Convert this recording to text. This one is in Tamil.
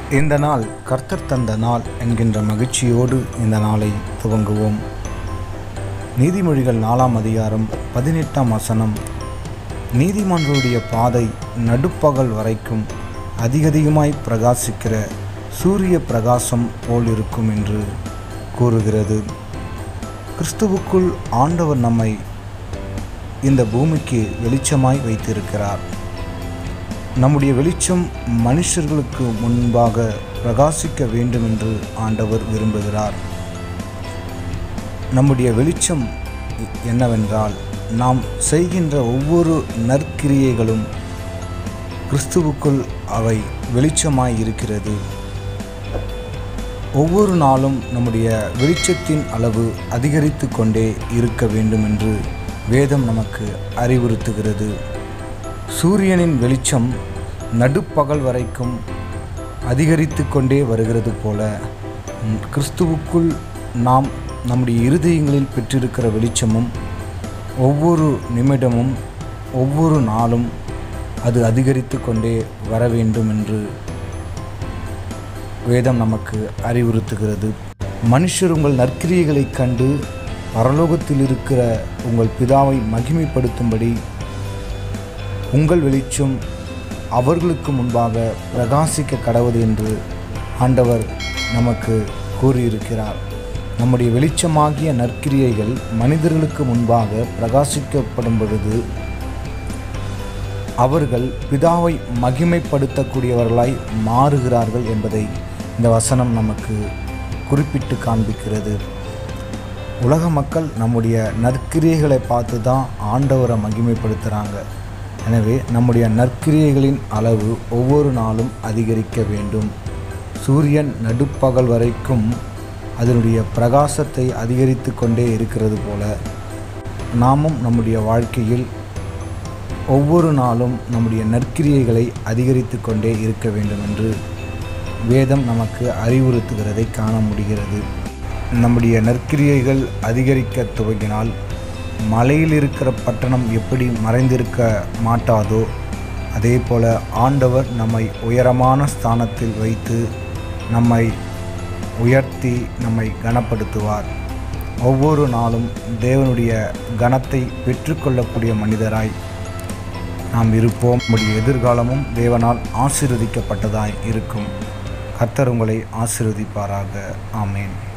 இந்த நாள் கர்த்தர் தந்த நாள் என்கின்ற மகிழ்ச்சியோடு இந்த நாளை துவங்குவோம் நீதிமொழிகள் நாலாம் அதிகாரம் பதினெட்டாம் வசனம் நீதிமன்றுடைய பாதை நடுப்பகல் வரைக்கும் அதிகதிகமாய் பிரகாசிக்கிற சூரிய பிரகாசம் போல் இருக்கும் என்று கூறுகிறது கிறிஸ்துவுக்குள் ஆண்டவர் நம்மை இந்த பூமிக்கு வெளிச்சமாய் வைத்திருக்கிறார் நம்முடைய வெளிச்சம் மனுஷர்களுக்கு முன்பாக பிரகாசிக்க வேண்டும் என்று ஆண்டவர் விரும்புகிறார் நம்முடைய வெளிச்சம் என்னவென்றால் நாம் செய்கின்ற ஒவ்வொரு நற்கிரியைகளும் கிறிஸ்துவுக்குள் அவை வெளிச்சமாய் இருக்கிறது ஒவ்வொரு நாளும் நம்முடைய வெளிச்சத்தின் அளவு அதிகரித்து கொண்டே இருக்க வேண்டும் என்று வேதம் நமக்கு அறிவுறுத்துகிறது சூரியனின் வெளிச்சம் நடுப்பகல் வரைக்கும் அதிகரித்து கொண்டே வருகிறது போல ம், கிறிஸ்துவுக்குள் நாம் நம்முடைய இருதயங்களில் பெற்றிருக்கிற வெளிச்சமும் ஒவ்வொரு நிமிடமும் ஒவ்வொரு நாளும் அது அதிகரித்து கொண்டே வர வேண்டும் என்று வேதம் நமக்கு அறிவுறுத்துகிறது மனுஷர் உங்கள் நற்கிரியைகளைக் கண்டு பரலோகத்தில் இருக்கிற உங்கள் பிதாவை மகிமைப்படுத்தும்படி உங்கள் வெளிச்சம் அவர்களுக்கு முன்பாக பிரகாசிக்க கடவுது என்று ஆண்டவர் நமக்கு கூறியிருக்கிறார் நம்முடைய வெளிச்சமாகிய நற்கிரியைகள் மனிதர்களுக்கு முன்பாக பிரகாசிக்கப்படும் பொழுது அவர்கள் பிதாவை மகிமைப்படுத்தக்கூடியவர்களாய் மாறுகிறார்கள் என்பதை இந்த வசனம் நமக்கு குறிப்பிட்டு காண்பிக்கிறது உலக மக்கள் நம்முடைய நற்கிரியைகளை பார்த்து தான் ஆண்டவரை மகிமைப்படுத்துகிறாங்க எனவே நம்முடைய நற்கிரியைகளின் அளவு ஒவ்வொரு நாளும் அதிகரிக்க வேண்டும் சூரியன் நடுப்பகல் வரைக்கும் அதனுடைய பிரகாசத்தை அதிகரித்து கொண்டே இருக்கிறது போல நாமும் நம்முடைய வாழ்க்கையில் ஒவ்வொரு நாளும் நம்முடைய நற்கிரியைகளை அதிகரித்து கொண்டே இருக்க வேண்டும் என்று வேதம் நமக்கு அறிவுறுத்துகிறதை காண முடிகிறது நம்முடைய நற்கிரியைகள் அதிகரிக்க துவங்கினால் மலையில் இருக்கிற பட்டணம் எப்படி மறைந்திருக்க மாட்டாதோ அதே போல ஆண்டவர் நம்மை உயரமான ஸ்தானத்தில் வைத்து நம்மை உயர்த்தி நம்மை கனப்படுத்துவார் ஒவ்வொரு நாளும் தேவனுடைய கனத்தை பெற்றுக்கொள்ளக்கூடிய மனிதராய் நாம் இருப்போம் நம்முடைய எதிர்காலமும் தேவனால் ஆசீர்வதிக்கப்பட்டதாய் இருக்கும் கர்த்தர் உங்களை ஆசீர்வதிப்பாராக ஆமேன்